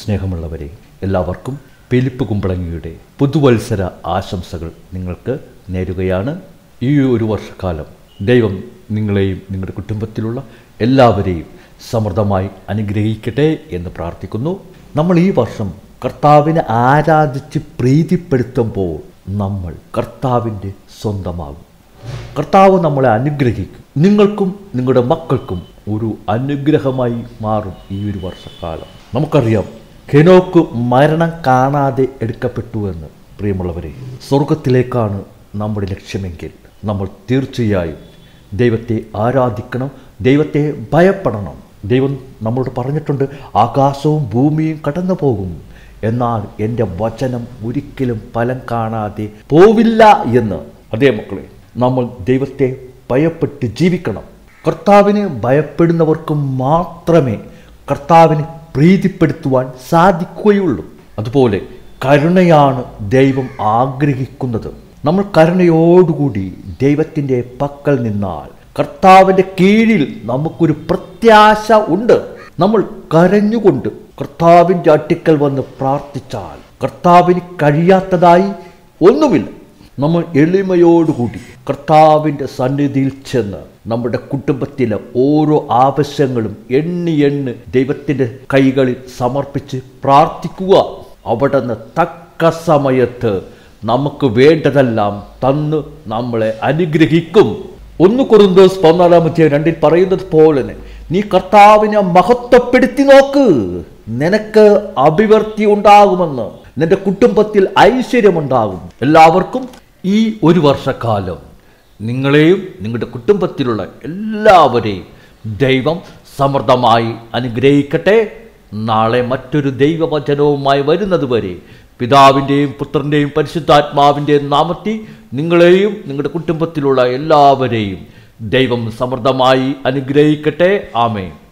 സ്നേഹമുള്ളവരെ എല്ലാവർക്കും പെലിപ്പ് കുമ്പളങ്ങിയുടെ പുതുവത്സര ആശംസകൾ നിങ്ങൾക്ക് നേരുകയാണ് ഈ ഒരു വർഷക്കാലം ദൈവം നിങ്ങളെയും നിങ്ങളുടെ കുടുംബത്തിലുള്ള എല്ലാവരെയും സമൃദ്ധമായി അനുഗ്രഹിക്കട്ടെ എന്ന് പ്രാർത്ഥിക്കുന്നു നമ്മൾ ഈ വർഷം കർത്താവിനെ ആരാധിച്ച് പ്രീതിപ്പെടുത്തുമ്പോൾ നമ്മൾ കർത്താവിൻ്റെ സ്വന്തമാകും കർത്താവ് നമ്മളെ അനുഗ്രഹിക്കും നിങ്ങൾക്കും നിങ്ങളുടെ മക്കൾക്കും ഒരു അനുഗ്രഹമായി മാറും ഈ ഒരു വർഷക്കാലം നമുക്കറിയാം ഹെനോക്ക് മരണം കാണാതെ എടുക്കപ്പെട്ടു എന്ന് പ്രിയമുള്ളവരെ സ്വർഗത്തിലേക്കാണ് നമ്മുടെ ലക്ഷ്യമെങ്കിൽ നമ്മൾ തീർച്ചയായും ദൈവത്തെ ആരാധിക്കണം ദൈവത്തെ ഭയപ്പെടണം ദൈവം നമ്മളോട് പറഞ്ഞിട്ടുണ്ട് ആകാശവും ഭൂമിയും കടന്നു പോകും എന്നാൽ എൻ്റെ വചനം ഒരിക്കലും ഫലം കാണാതെ പോവില്ല എന്ന് അതേ മക്കളെ നമ്മൾ ദൈവത്തെ ഭയപ്പെട്ട് ജീവിക്കണം കർത്താവിനെ ഭയപ്പെടുന്നവർക്ക് മാത്രമേ കർത്താവിനെ പ്രീതിപ്പെടുത്തുവാൻ സാധിക്കുകയുള്ളൂ അതുപോലെ കരുണയാണ് ദൈവം ആഗ്രഹിക്കുന്നത് നമ്മൾ കരുണയോടുകൂടി ദൈവത്തിൻ്റെ പക്കൽ നിന്നാൽ കർത്താവിൻ്റെ കീഴിൽ നമുക്കൊരു പ്രത്യാശ ഉണ്ട് നമ്മൾ കരഞ്ഞുകൊണ്ട് കർത്താവിൻ്റെ അടുക്കൽ വന്ന് പ്രാർത്ഥിച്ചാൽ കർത്താവിന് കഴിയാത്തതായി ഒന്നുമില്ല നമ്മൾ എളിമയോടുകൂടി കർത്താവിൻ്റെ സന്നിധിയിൽ ചെന്ന് നമ്മുടെ കുടുംബത്തിലെ ഓരോ ആവശ്യങ്ങളും എണ്ണി എണ്ണി ദൈവത്തിൻ്റെ കൈകളിൽ സമർപ്പിച്ച് പ്രാർത്ഥിക്കുക അവിടെ നിന്ന് തക്ക സമയത്ത് നമുക്ക് വേണ്ടതെല്ലാം തന്ന് നമ്മളെ അനുഗ്രഹിക്കും ഒന്ന് കുറുന്തോസ് പതിനാലാമത്തെ രണ്ടിൽ പറയുന്നത് പോലെ തന്നെ നീ കർത്താവിനെ മഹത്വപ്പെടുത്തി നോക്ക് നിനക്ക് അഭിവൃദ്ധി ഉണ്ടാകുമെന്ന് നിന്റെ കുടുംബത്തിൽ ഐശ്വര്യമുണ്ടാകും എല്ലാവർക്കും ഈ ഒരു വർഷക്കാലം നിങ്ങളെയും നിങ്ങളുടെ കുടുംബത്തിലുള്ള എല്ലാവരെയും ദൈവം സമൃദ്ധമായി അനുഗ്രഹിക്കട്ടെ നാളെ മറ്റൊരു ദൈവവചനവുമായി വരുന്നത് വരെ പിതാവിൻ്റെയും പുത്രൻ്റെയും പരിശുദ്ധാത്മാവിൻ്റെയും നാമത്തിൽ നിങ്ങളെയും നിങ്ങളുടെ കുടുംബത്തിലുള്ള എല്ലാവരെയും ദൈവം സമൃദ്ധമായി അനുഗ്രഹിക്കട്ടെ ആമേ